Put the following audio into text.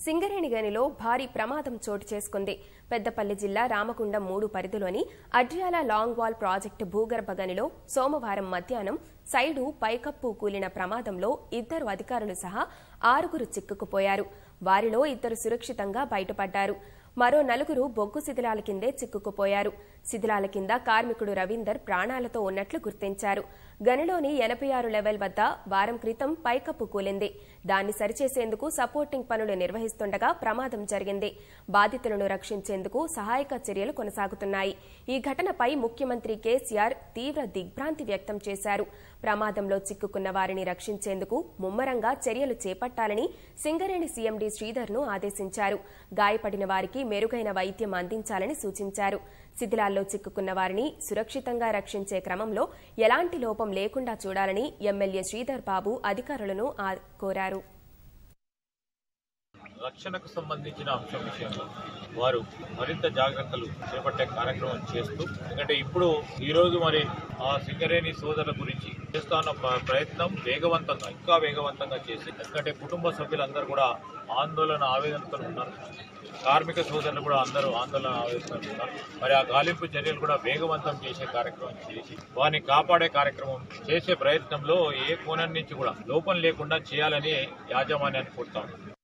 సింగరేణి గనిలో భారీ ప్రమాదం చోటు చేసుకుంది పెద్దపల్లి జిల్లా రామగుండం మూడు పరిధిలోని అడ్రియాల లాంగ్ వాల్ ప్రాజెక్టు భూగర్భ గనిలో సోమవారం మధ్యాహ్నం సైడు పైకప్పు కూలిన ప్రమాదంలో ఇద్దరు అధికారులు సహా ఆరుగురు చిక్కుకుపోయారు వారిలో ఇద్దరు సురక్షితంగా బయటపడ్డారు మరో నలుగురు బొగ్గు శిథిలాల కిందే చిక్కుకుపోయారు శిథిలాల కింద కార్మికుడు రవీందర్ ప్రాణాలతో ఉన్నట్లు గుర్తించారు గనిలోని ఎనభై ఆరు లెవెల్ వద్ద వారం క్రితం పైకప్పు కూలింది దాన్ని సరిచేసేందుకు సపోర్టింగ్ పనులు నిర్వహిస్తుండగా ప్రమాదం జరిగింది బాధితులను రక్షించేందుకు సహాయక చర్యలు కొనసాగుతున్నాయి ఈ ఘటనపై ముఖ్యమంత్రి కేసీఆర్ తీవ్ర దిగ్భ్రాంతి వ్యక్తం చేశారు ప్రమాదంలో చిక్కుకున్న వారిని రక్షించేందుకు ముమ్మరంగా చర్యలు చేపట్టాలని సింగరేణి సీఎండీ శ్రీధర్ను ఆదేశించారు గాయపడిన వారికి మెరుగైన వైద్యం అందించాలని సూచించారు శిథిలాల్లో చిక్కుకున్న వారిని సురక్షితంగా రక్షించే క్రమంలో ఎలాంటి లోపం లేకుండా చూడాలని ఎమ్మెల్యే శ్రీధర్ బాబు అధికారులను ఆ- కోరారు రక్షణకు సంబంధించిన అంశం విషయంలో వారు మరింత జాగ్రత్తలు చేపట్టే కార్యక్రమం చేస్తూ ఎందుకంటే ఇప్పుడు ఈ రోజు మరి ఆ సింగరేణి సోదరుల గురించి చేస్తున్న ప్ర- ప్రయత్నం వేగవంతంగా ఇంకా వేగవంతంగా చేసి ఎందుకంటే కుటుంబ సభ్యులందరూ కూడా ఆందోళన ఆవేదనతో ఉన్నారు కార్మిక సోదరులు కూడా అందరూ ఆందోళన ఆవేదనతో ఉన్నారు మరి ఆ గాలింపు చర్యలు కూడా వేగవంతం చేసే కార్యక్రమం చేసి వారిని కాపాడే కార్యక్రమం చేసే ప్రయత్నంలో ఏ కోణం నుంచి కూడా లోపం లేకుండా చేయాలని యాజమాన్యాన్ని కోరుతాం